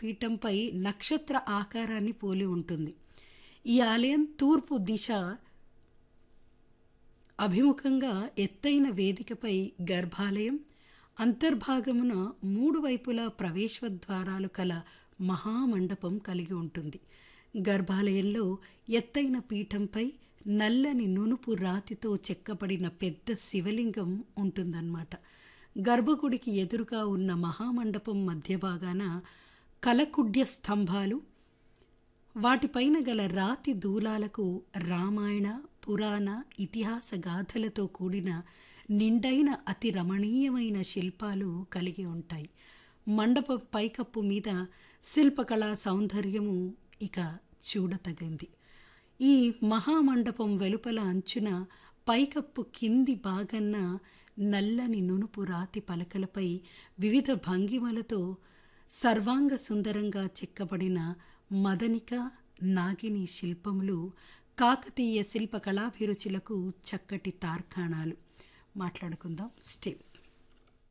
పీఠంపై నక్షత్ర ఆకారాన్ని పోలి ఉంటుంది ఈ ఆలయం తూర్పు దిశ అభిముఖంగా ఎత్తైన వేదికపై గర్భాలయం అంతర్భాగమున మూడు వైపులా ప్రవేశ ద్వారాలు కల మహామండపం కలిగి ఉంటుంది గర్భాలయంలో ఎత్తైన పీఠంపై నల్లని నునుపు రాతితో చెక్కబడిన పెద్ద శివలింగం ఉంటుందన్నమాట గర్భగుడికి ఎదురుగా ఉన్న మహామండపం మధ్య భాగాన కలకుడ్య స్తంభాలు వాటిపైన గల రాతి దూలాలకు రామాయణ పురాణ ఇతిహాస గాథలతో కూడిన నిండైన అతి రమణీయమైన శిల్పాలు కలిగి ఉంటాయి మండపం పైకప్పు మీద శిల్పకళా సౌందర్యము ఇక చూడతగింది ఈ మహామండపం వెలుపల అంచున పైకప్పు కింది భాగన్న నల్లని నునుపు రాతి పలకలపై వివిధ భంగిమలతో సర్వాంగ సుందరంగా చెక్కబడిన మదనిక నాగిని శిల్పములు కాకతీయ శిల్ప కళాభిరుచులకు చక్కటి తార్కాణాలు మాట్లాడుకుందాం స్టెప్